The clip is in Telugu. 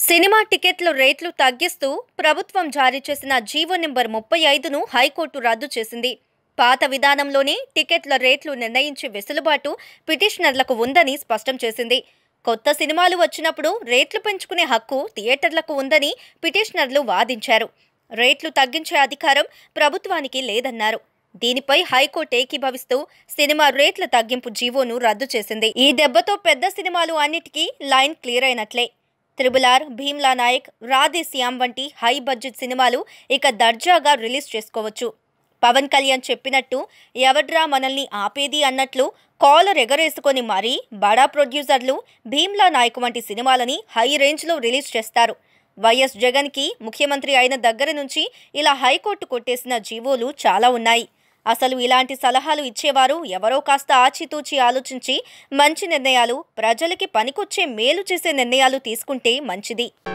సినిమా టికెట్ల రేట్లు తగ్గిస్తూ ప్రభుత్వం జారీ చేసిన జీవో నెంబర్ ముప్పై ఐదును హైకోర్టు రద్దు చేసింది పాత విధానంలోనే టికెట్ల రేట్లు నిర్ణయించే వెసులుబాటు పిటిషనర్లకు ఉందని స్పష్టం చేసింది కొత్త సినిమాలు వచ్చినప్పుడు రేట్లు పెంచుకునే హక్కు థియేటర్లకు ఉందని పిటిషనర్లు వాదించారు రేట్లు తగ్గించే అధికారం ప్రభుత్వానికి లేదన్నారు దీనిపై హైకోర్టు ఏకీభవిస్తూ సినిమా రేట్ల తగ్గింపు జీవోను రద్దు చేసింది ఈ దెబ్బతో పెద్ద సినిమాలు అన్నిటికీ లైన్ క్లియర్ అయినట్లే త్రిబుల్ ఆర్ భీమ్లా నాయక్ రాధే శ్యామ్ వంటి హై బడ్జెట్ సినిమాలు ఇక దర్జాగా రిలీజ్ చేసుకోవచ్చు పవన్ కళ్యాణ్ చెప్పినట్టు ఎవడ్రా మనల్ని ఆపేది అన్నట్లు కాలర్ ఎగరేసుకొని మరీ బడా ప్రొడ్యూసర్లు భీమ్లా నాయక్ వంటి సినిమాలని హై రేంజ్లో రిలీజ్ చేస్తారు వైఎస్ జగన్కి ముఖ్యమంత్రి అయిన దగ్గర నుంచి ఇలా హైకోర్టు కొట్టేసిన జీవోలు చాలా ఉన్నాయి అసలు ఇలాంటి సలహాలు ఇచ్చేవారు ఎవరో కాస్త ఆచితూచి ఆలోచించి మంచి నిర్ణయాలు ప్రజలకి పనికొచ్చే మేలు చేసే నిర్ణయాలు తీసుకుంటే మంచిది